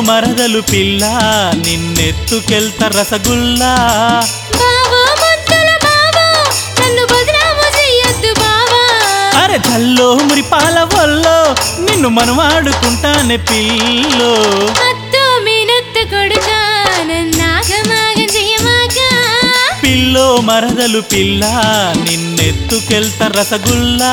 మరదలు పిల్ల నిన్నెత్తుకెళ్త రసగుల్లా బావో ముద్దుల బావో నన్ను బదనాము చెయ్యొద్దు బావా అరే చల్లో మురిపాల వల్లో నిన్ను మనవాడుకుంటానే పిల్లో అత్తో మీనత్త కొడుక నన్నాగమాగం చెయ్యమాక పిల్లో మరదలు పిల్ల నిన్నెత్తుకెళ్త రసగుల్లా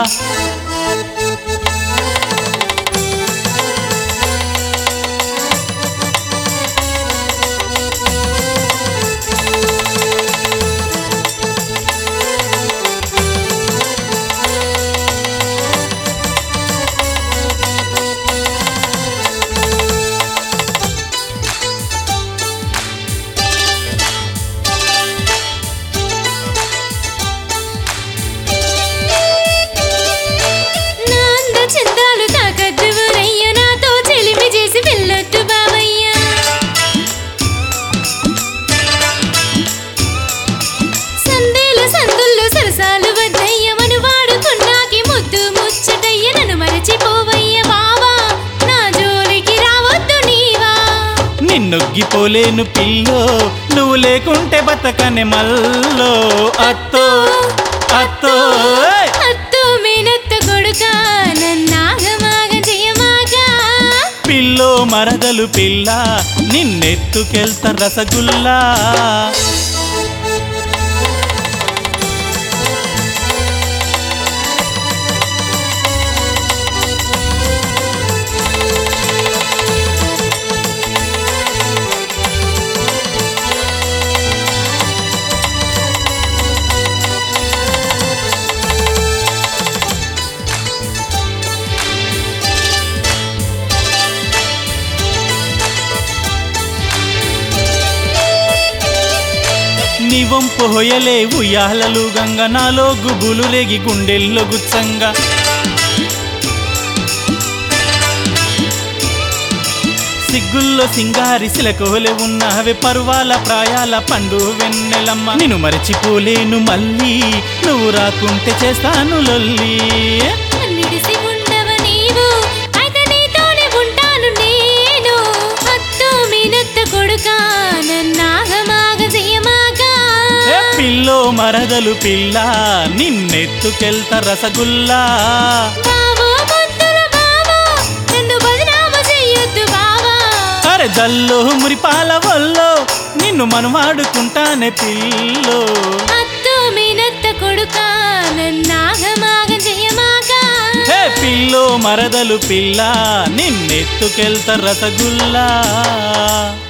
నా అంద చందాలు తాకద్దు ఊరయ్య నాతో చెలిమి చేసి వెళ్ళొద్దు బావయ్య సందేలు సందుల్లో సరసాలు వద్దయ్య మను వాడుకున్నాకి ముద్దు ముచ్చటయ్య నన్ను మరచిపోవయ్య బావా నా జోలికి రావద్దు నీవా నిన్నొగ్గిపోలేను పిల్లో నువ్వు లేకుంటే బతకనే మల్లో అత్తో అత్తో ఏయ్! అత్తో మీనత్త కొడుక నన్నాగమాగ చెయ్యమాక పిల్లో మరదలు పిల్ల నిన్నెత్తుకెళ్త రసగుల్లా నీ వంపు హొయలే ఉయ్యాలలు గంగ నాలో గుబులు లేగి గుండెల్లో గుచ్చంగా సిగ్గుల్లో సింగారి సిలకోలే ఉన్నవే పరువాల ప్రాయాల పండు వెన్నెలమ్మ నిన్ను మరచిపోలేను మళ్ళీ నువ్వు రాకుంటే చేస్తాను లొల్లి నిడిసి ఉండవ నీవు అయితే నీతోనే ఉంటాను నేను అత్తో మీనత్త కొడుక నన్నాగమాగ చెయ్యమాక ఏ పిల్లో మరదలు పిల్ల నిన్నెత్తుకెళ్త రసగుల్లా బావో ముద్దుల బావో నన్ను బదనాము చెయ్యొద్దు బావా అరే జల్లో మురిపాల వల్లో నిన్ను మనవాడుకుంటానే పిల్లో అత్తో మీనత్త కొడుక నన్నాగమాగ చెయ్యమాక హే పిల్లో మరదలు పిల్ల నిన్నెత్తుకెళ్త రసగుల్లా